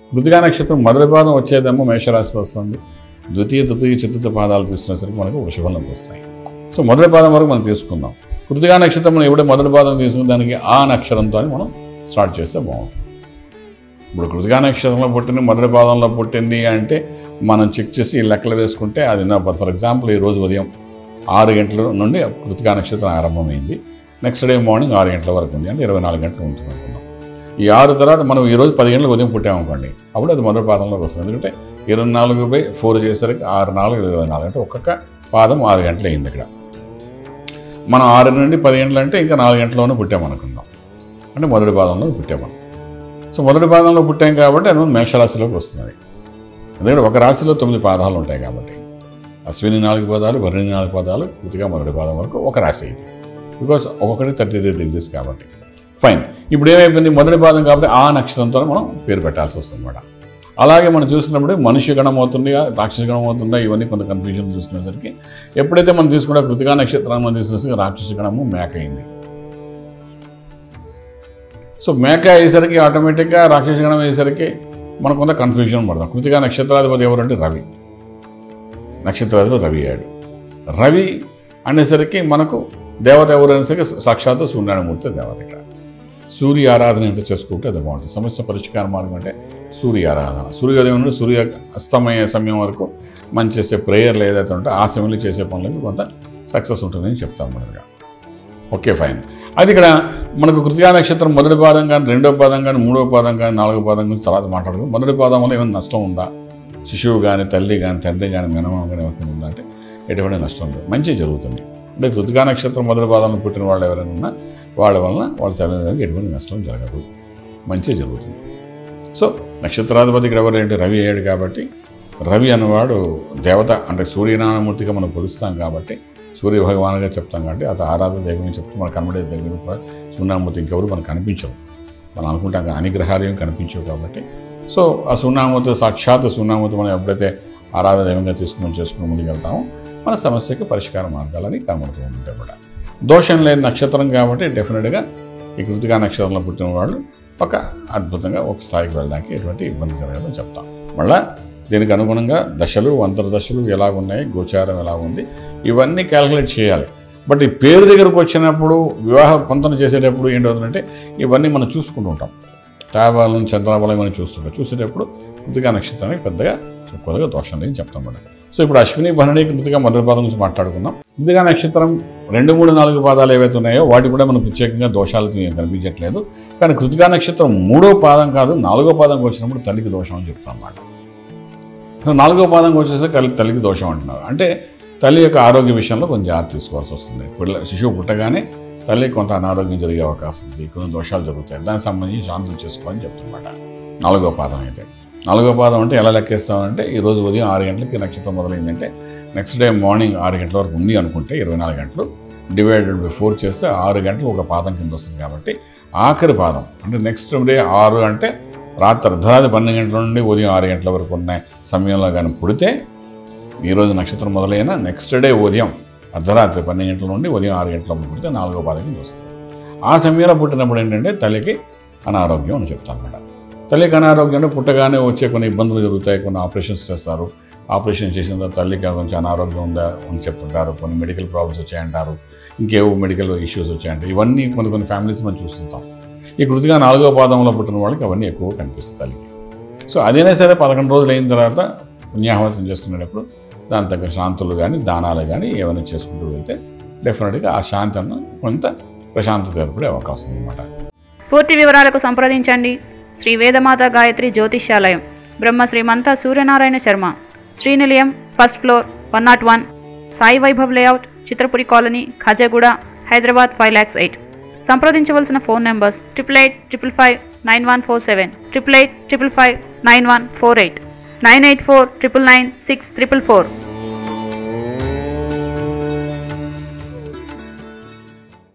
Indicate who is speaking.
Speaker 1: కృతికా నక్షత్రం మొదటి పాదం వచ్చేదేమో మేషరాశిలో వస్తుంది ద్వితీయ తృతీయ చతుర్థ పాదాలు తీసుకునేసరికి మనకు వృషభంలోకి వస్తాయి సో మొదటి పాదం వరకు మనం తీసుకుందాం కృతికా నక్షత్రం మనం ఎప్పుడే మొదటి పాదం తీసుకున్న దానికి ఆ నక్షత్రంతో మనం స్టార్ట్ చేస్తే బాగుంటుంది ఇప్పుడు కృతికా నక్షత్రంలో పుట్టింది మొదటి పాదంలో పుట్టింది అంటే మనం చెక్ చేసి ఈ లెక్కలు వేసుకుంటే అది నా ఫర్ ఎగ్జాంపుల్ ఈ రోజు ఉదయం ఆరు గంటల నుండి కృతికా నక్షత్రం ఆరంభమైంది నెక్స్ట్ డే మార్నింగ్ ఆరు గంటల వరకు ఉంది అంటే ఇరవై నాలుగు గంటలు ఉంటుంది అనుకున్నాం ఈ ఆరు తర్వాత మనం ఈ రోజు పది గంటలకు ఉదయం పుట్టామనుకోండి అప్పుడు అది మొదటి పాదంలోకి వస్తుంది ఎందుకంటే ఇరవై నాలుగు బై ఫోర్ చేసరికి ఆరు నాలుగు ఇరవై నాలుగు అంటే ఒక్కొక్క పాదం ఆరు గంటలు అయింది ఇక్కడ మనం ఆరు నుండి పది గంటలు అంటే ఇంకా నాలుగు గంటల్లోనే పుట్టామనుకుందాం అంటే మొదటి పాదంలో పుట్టామను సో మొదటి పాదంలో పుట్టాం కాబట్టి అది మేషరాశిలోకి వస్తుంది ఎందుకంటే ఒక రాశిలో తొమ్మిది పాదాలు ఉంటాయి కాబట్టి అశ్విని నాలుగు పదాలు భరణి నాలుగు పదాలు పూర్తిగా మొదటి పాదం వరకు ఒక రాశి ఇది బికాస్ ఒక్కొక్కటి థర్టీ త్రీ డిగ్రీస్ కాబట్టి ఫైన్ ఇప్పుడు ఏమైపోయింది మొదటి పాదం కాబట్టి ఆ నక్షత్రంతో మనం పేరు పెట్టాల్సి వస్తుంది అన్నమాట అలాగే మనం చూసుకున్నప్పుడు మనిషి గణం అవుతుంది రాక్షస గణం అవుతుందా ఇవన్నీ కొంత కన్ఫ్యూజన్ చూసుకునేసరికి ఎప్పుడైతే మనం తీసుకుంటే కృతికా నక్షత్రాన్ని మనం తీసుకునేసరికి రాక్షస గణము మేక అయింది సో మేక అయ్యేసరికి ఆటోమేటిక్గా రాక్షస గణం అయ్యేసరికి మనకు కొంత కన్ఫ్యూజన్ పడతాం కృతికా నక్షత్రాధిపతి ఎవరంటే రవి నక్షత్రాధిపతి రవి అయ్యాడు రవి అనేసరికి మనకు దేవత ఎవరు అనేసరికి సాక్షాత్తు సూర్యనారాయణమూర్తి దేవత ఇక్కడ సూర్య ఆరాధన ఎంత చేసుకుంటే అది బాగుంటుంది సమస్య పరిష్కార మార్గం అంటే సూర్య ఆరాధన సూర్యోదయం నుండి సూర్య అస్తమయ సమయం వరకు మనం చేసే ప్రేయర్లు ఏదైతే ఉంటే ఆ సమయంలో చేసే పనులకు కొంత సక్సెస్ ఉంటుందని చెప్తాం మనగా ఓకే ఫైన్ అది ఇక్కడ మనకు కృతికా నక్షత్రం మొదటి పాదం కానీ రెండో పాదం కానీ మూడో పాదం కానీ నాలుగో పాదం గురించి తర్వాత మాట్లాడుకుందాం మొదటి పాదం వల్ల ఏమైనా నష్టం ఉందా శిశువు కానీ తల్లి కానీ తండ్రి కానీ మినమం కానీ ఎవరికైనా ఉందా అంటే ఎటువంటి నష్టం లేదు మంచి జరుగుతుంది అంటే కృతికా నక్షత్రం మొదటి పాదంలో పుట్టిన వాళ్ళు ఎవరైనా ఉన్నా వాళ్ళ వలన వాళ్ళ తల్లిదండ్రులకు ఎటువంటి నష్టం జరగదు మంచి జరుగుతుంది సో నక్షత్రాధిపతి ఇక్కడ ఎవరంటే రవి అయ్యాడు కాబట్టి రవి అన్నవాడు దేవత అంటే సూర్యనారాయణమూర్తిగా మనం కొలుస్తాం కాబట్టి సూర్య భగవానుగా చెప్తాం కాబట్టి అత ఆరాధన దైవంగా చెప్తూ మనకు కనబడే దైవం కూడా సూర్యనారాయణమూర్తి ఇంకెవరు మనకు కనిపించవు మనం అనుకుంటాం కానీ అన్ని గ్రహాలు ఏమి కనిపించవు కాబట్టి సో ఆ సూర్యనారాయణమూర్తి సాక్షాత్ సూర్యనారాయణమూర్తి మనం ఎప్పుడైతే ఆరాధన దైవంగా తీసుకుని చేసుకుని ముందుకు వెళ్తామో మన సమస్యకి పరిష్కార మార్గాలని కనబడుతూ ఉంటాయి కూడా దోషం లేని నక్షత్రం కాబట్టి డెఫినెట్గా ఈ కృతికా నక్షత్రంలో పుట్టిన వాళ్ళు ఒక అద్భుతంగా ఒక స్థాయికి వెళ్ళడానికి ఎటువంటి ఇబ్బంది జరగదని చెప్తాం మళ్ళా దీనికి అనుగుణంగా దశలు అంతర్దశలు ఎలా ఉన్నాయి గోచారం ఎలా ఉంది ఇవన్నీ క్యాలిక్యులేట్ చేయాలి బట్ ఈ పేరు దగ్గరకు వచ్చినప్పుడు వివాహ పొంతన చేసేటప్పుడు ఏంటవుతుందంటే ఇవన్నీ మనం చూసుకుంటూ ఉంటాం తారాబలం చంద్రాబలం ఇవన్నీ చూస్తుంటాం చూసేటప్పుడు కృతికా నక్షత్రానికి పెద్దగా కొద్దిగా దోషం లేని చెప్తాం మనం సో ఇప్పుడు అశ్విని భరణి కృతిగా మొదటి పాదం గురించి మాట్లాడుకుందాం కృతికా నక్షత్రం రెండు మూడు నాలుగు పాదాలు ఏవైతే ఉన్నాయో వాటి కూడా మనకు ప్రత్యేకంగా దోషాలు ఏం కనిపించట్లేదు కానీ కృతికా నక్షత్రం మూడో పాదం కాదు నాలుగో పాదంకి వచ్చినప్పుడు తల్లికి దోషం అని చెప్తాం అన్నమాట సో నాలుగో పాదంకి వచ్చేసరికి తల్లి తల్లికి దోషం అంటున్నారు అంటే తల్లి యొక్క ఆరోగ్య విషయంలో కొంచెం జాగ్రత్త తీసుకోవాల్సి వస్తుంది పిల్ల శిశువు పుట్టగానే తల్లికి కొంత అనారోగ్యం జరిగే అవకాశం ఉంది కొన్ని దోషాలు జరుగుతాయి దానికి సంబంధించి శాంతం చేసుకోవాలని చెప్తున్నమాట నాలుగో పాదం అయితే నాలుగో పాదం అంటే ఎలా లెక్కేస్తామంటే ఈ రోజు ఉదయం ఆరు గంటలకి నక్షత్రం మొదలైందంటే నెక్స్ట్ డే మార్నింగ్ ఆరు గంటల వరకు ఉంది అనుకుంటే ఇరవై నాలుగు గంటలు డివైడెడ్ బై ఫోర్ చేస్తే ఆరు గంటలు ఒక పాదం కింద వస్తుంది కాబట్టి ఆఖరి పాదం అంటే నెక్స్ట్ డే ఆరు అంటే రాత్రి అర్ధరాత్రి పన్నెండు గంటల నుండి ఉదయం ఆరు గంటల వరకు ఉన్న సమయంలో కానీ పుడితే ఈరోజు నక్షత్రం మొదలైన నెక్స్ట్ డే ఉదయం అర్ధరాత్రి పన్నెండు గంటల నుండి ఉదయం ఆరు గంటల వరకు పుడితే నాలుగో పాదం కింద వస్తుంది ఆ సమయంలో పుట్టినప్పుడు ఏంటంటే తల్లికి అనారోగ్యం అని చెప్తాను అన్నమాట తల్లికి అనారోగ్యం అంటే పుట్టగానే వచ్చే కొన్ని ఇబ్బందులు జరుగుతాయి కొన్ని ఆపరేషన్స్ చేస్తారు ఆపరేషన్ చేసిన తర్వాత తల్లికి కొంచెం అనారోగ్యం ఉందా అని చెప్తుంటారు కొన్ని మెడికల్ ప్రాబ్లమ్స్ వచ్చాయంటారు ఇంకేవో మెడికల్ ఇష్యూస్ వచ్చాయంటారు ఇవన్నీ కొన్ని కొన్ని ఫ్యామిలీస్ మనం చూస్తుంటాం ఈ కృతిగా నాలుగో పాదంలో పుట్టిన వాళ్ళకి అవన్నీ ఎక్కువ కనిపిస్తాయి తల్లికి సో అదైనా సరే పదకొండు రోజులు అయిన తర్వాత పుణ్యాహవాసం చేసుకునేటప్పుడు దాని తగ్గ శాంతులు కానీ దానాలు కానీ ఏమైనా చేసుకుంటూ వెళ్తే డెఫినెట్గా ఆ శాంతి అన్న కొంత ప్రశాంతత ఏర్పడే అవకాశం ఉందన్నమాట
Speaker 2: పూర్తి వివరాలకు సంప్రదించండి Shri Vedamata Gayatri Jyotishyalayam Brahma Srimantha Suryanarayana Sharma Srinilayam first floor one nought one Sai Vaibhav layout Chitrapuri colony Khajaguda Hyderabad five lakhs eight సంప్రదించవలసిన phone numbers triple eight triple five nine one four seven triple eight triple five nine one four eight nine eight four triple nine six triple four